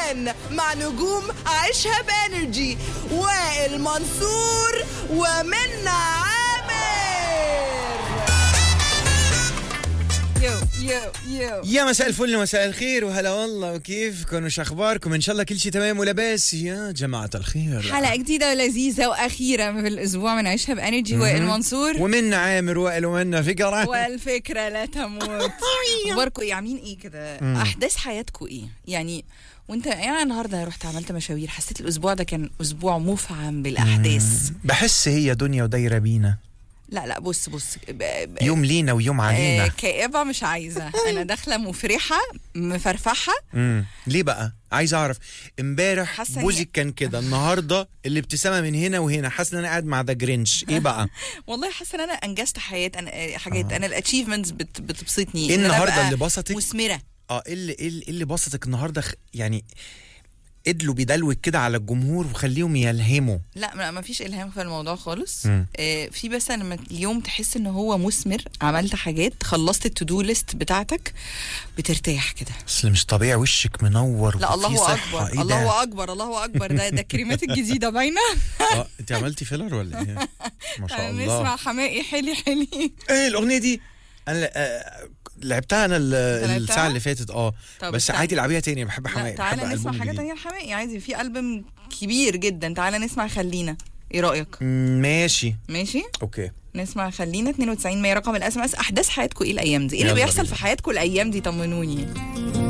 روقان مع نجوم عيشها بانرجي وائل منصور ومنى عامر يو يو يو يا مساء الفل ومساء الخير وهلا والله وكيفكم وش اخباركم ان شاء الله كل شيء تمام ولاباس يا جماعه الخير حلقة جديدة ولذيذة وأخيرة في الأسبوع من عيشها بأنرجي وائل منصور ومن عامر وائل ومنا فكره والفكرة لا تموت أخباركم إيه عاملين إيه كده أحداث حياتكم إيه يعني وانت يعني أنا النهارده رحت عملت مشاوير حسيت الاسبوع ده كان اسبوع مفعم بالاحداث بحس هي دنيا ودايره بينا لا لا بص بص ب- ب- يوم لينا ويوم آه، علينا كآبة مش عايزة أنا داخلة مفرحة مفرفحة مم. ليه بقى عايز اعرف امبارح حاسة إن- بوزك كان كده النهارده الابتسامه من هنا وهنا حاسس ان انا قاعد مع ذا جرينش ايه بقى والله حاسة إن أنا أنجزت حياة أنا آه، حاجات أنا الأتشيفمنتس بت بتبسطني ايه إن أنا النهارده أبقى اللي بسطك مثمرة اه ايه اللي ايه اللي- إيه اللي بسطك النهارده خ- يعني ادلوا بيدلوك كده على الجمهور وخليهم يلهموا لا ما ما فيش الهام في الموضوع خالص مم. آه في بس لما اليوم تحس ان هو مثمر عملت حاجات خلصت التو ليست بتاعتك بترتاح كده اصل مش طبيعي وشك منور لا وفي الله صحة. اكبر ايه ده؟ الله اكبر الله اكبر ده ده الكريمات الجديده باينه اه انت عملتي فيلر ولا ايه؟ ما شاء الله نسمع حماقي حلي حلي ايه الاغنيه دي انا آه، لعبتها انا ال- لعبتها؟ الساعه اللي فاتت اه طب بس استنى. عادي العبيها تاني بحب لا حماقي تعالى بحب نسمع ألبوم حاجه جديد. تانية لحماقي عادي في البوم كبير جدا تعالى نسمع خلينا ايه رايك ماشي ماشي اوكي نسمع خلينا 92 100 رقم الاس ام اس احداث حياتكم ايه الايام دي ايه اللي يلا بيحصل بينا. في حياتكم الايام دي طمنوني